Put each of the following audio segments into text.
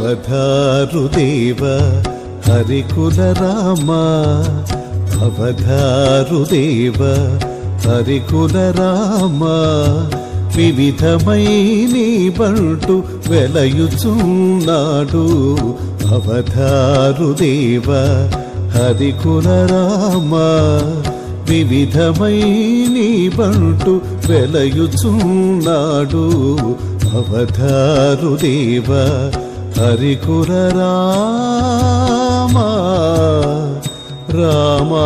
అవధారుదేవ హరికుల రామ అవధారుదేవ హరికుల రామ వివిధమై నీ బంటు వెలయుచున్నాడు అవధారుదేవ హరికుల రామ వివిధమై నీ బంటు వెలయుచున్నాడు అవధారుదేవ హరికుర రామ రామా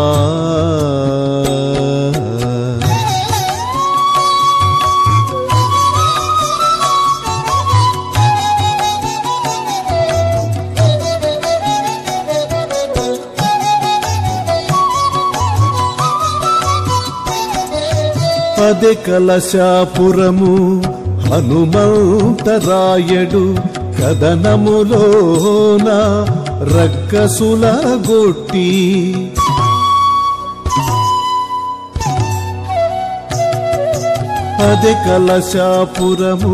అదే కలశాపురము హనుమంతరాయడు కదనములోన రక్కసుల గొట్టి అదే కలశాపురము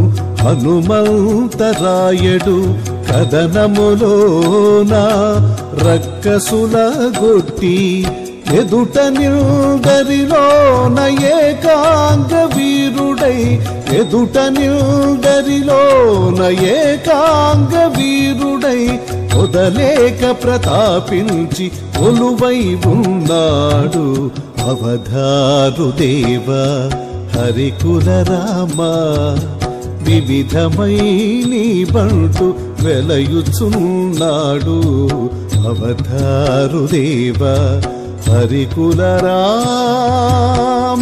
హనుమంతరాయడు కదనములోన రక్కసుల గొట్టి ఎదుట నిల్దరిలోన ఏకాంగ వీరుడై ఎదుట నిల్దరిలోన ఏకాంగ వీరుడై వదలేక ప్రతాపించి కొలువై ఉన్నాడు అవధారు దేవ హరికుల రామ వివిధమై నీ బంటు వెలయుచున్నాడు అవధారు దేవ హరికుల రామ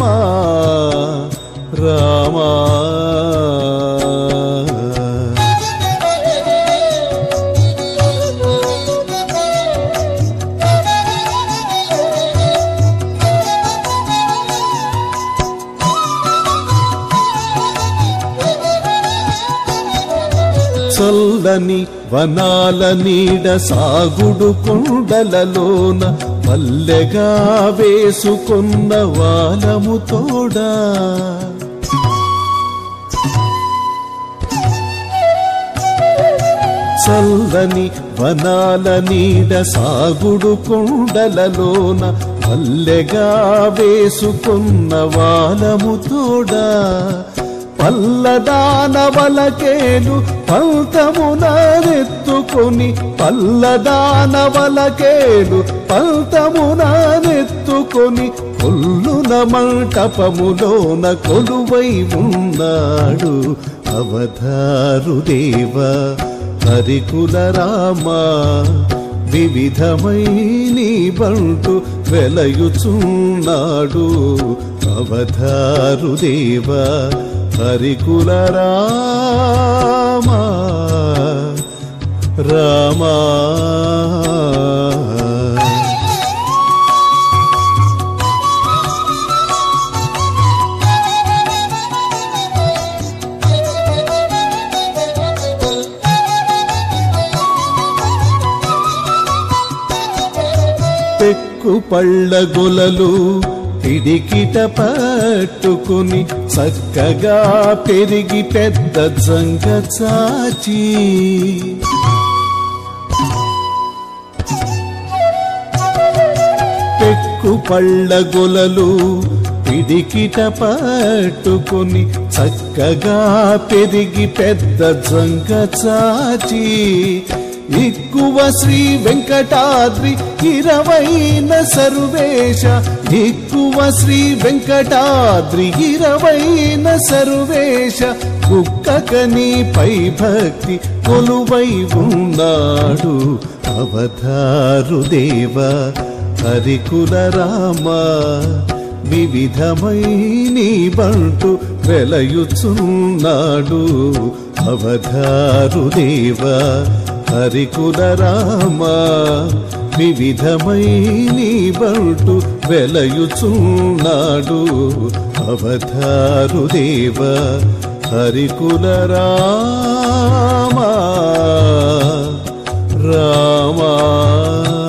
రామా చల్లని వనాల నీడ సాగుడు కొండలలోన పల్లెగా వేసుకున్న వాలము తోడా చల్లని వనాల నీడ సాగుడు కొండలలోన పల్లెగా వేసుకున్న వాలము తోడా పల్లదానవలకేలు పంతమునెత్తుకొని పల్లదానవలకేలు పంతమునెత్తుకొని కొల్లున మంటపములోన కొలువై ఉన్నాడు అవధారు దేవ హరికుల రామ వివిధమై నీ బంటు వెలయుచున్నాడు అవధారు దేవ హరికుల రామ రామా పెక్కు పళ్ళ గొలలు పిడికిట పట్టుకుని చక్కగా పెరిగి పెద్ద జంగ చాచి పెక్కు పళ్ళ గొలలు పిడికిట పట్టుకుని చక్కగా పెరిగి పెద్ద జంగ చాచి ఎక్కువ శ్రీ వెంకటాద్రి ఇరవైన సర్వేశ ఎక్కువ శ్రీ వెంకటాద్రి ఇరవైన సర్వేశ కుక్కకని పై భక్తి కొలువై ఉన్నాడు అవధారు దేవ హరికుల రామ వివిధమై నీ బంటు వెలయుచున్నాడు అవధారు దేవ హరికుల రామ వివిధమై నీ బంటు వెలయుచున్నాడు అవధారు దేవ హరికుల రామ రామా